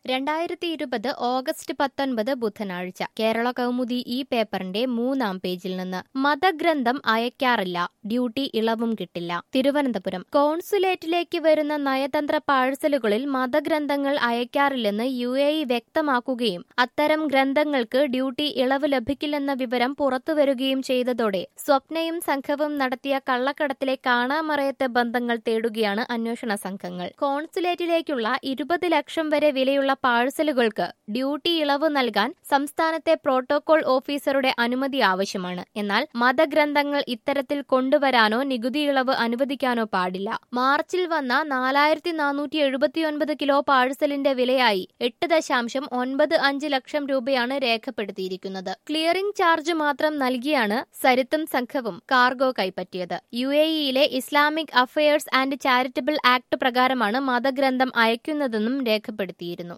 രണ്ടായിരത്തി ഇരുപത് ഓഗസ്റ്റ് പത്തൊൻപത് ബുധനാഴ്ച കേരള കൗമുദി ഈ പേപ്പറിന്റെ മൂന്നാം പേജിൽ നിന്ന് മതഗ്രന്ഥം അയക്കാറില്ല ഡ്യൂട്ടി ഇളവും കിട്ടില്ല തിരുവനന്തപുരം കോൺസുലേറ്റിലേക്ക് വരുന്ന നയതന്ത്ര പാഴ്സലുകളിൽ മതഗ്രന്ഥങ്ങൾ അയക്കാറില്ലെന്ന് യു എ ഇ വ്യക്തമാക്കുകയും അത്തരം ഗ്രന്ഥങ്ങൾക്ക് ഡ്യൂട്ടി ഇളവ് ലഭിക്കില്ലെന്ന വിവരം പുറത്തുവരുകയും ചെയ്തതോടെ സ്വപ്നയും സംഘവും നടത്തിയ കള്ളക്കടത്തിലെ കാണാമറയത്തെ ബന്ധങ്ങൾ തേടുകയാണ് അന്വേഷണ സംഘങ്ങൾ കോൺസുലേറ്റിലേക്കുള്ള ഇരുപത് ലക്ഷം വരെ വിലയുള്ള പാഴ്സലുകൾക്ക് ഡ്യൂട്ടി ഇളവ് നൽകാൻ സംസ്ഥാനത്തെ പ്രോട്ടോകോൾ ഓഫീസറുടെ അനുമതി ആവശ്യമാണ് എന്നാൽ മതഗ്രന്ഥങ്ങൾ ഇത്തരത്തിൽ കൊണ്ടുവരാനോ നികുതി ഇളവ് അനുവദിക്കാനോ പാടില്ല മാർച്ചിൽ വന്ന നാലായിരത്തി നാനൂറ്റി എഴുപത്തിയൊൻപത് കിലോ പാഴ്സലിന്റെ വിലയായി എട്ട് ദശാംശം ഒൻപത് അഞ്ച് ലക്ഷം രൂപയാണ് രേഖപ്പെടുത്തിയിരിക്കുന്നത് ക്ലിയറിംഗ് ചാർജ് മാത്രം നൽകിയാണ് സരിത്തും സംഘവും കാർഗോ കൈപ്പറ്റിയത് യു എ ഇയിലെ Islamic affairs and charitable act പ്രകാരമാണ് മതഗ്രന്ഥം അയക്കുന്നതെന്നും രേഖപ്പെടുത്തിയിരുന്നു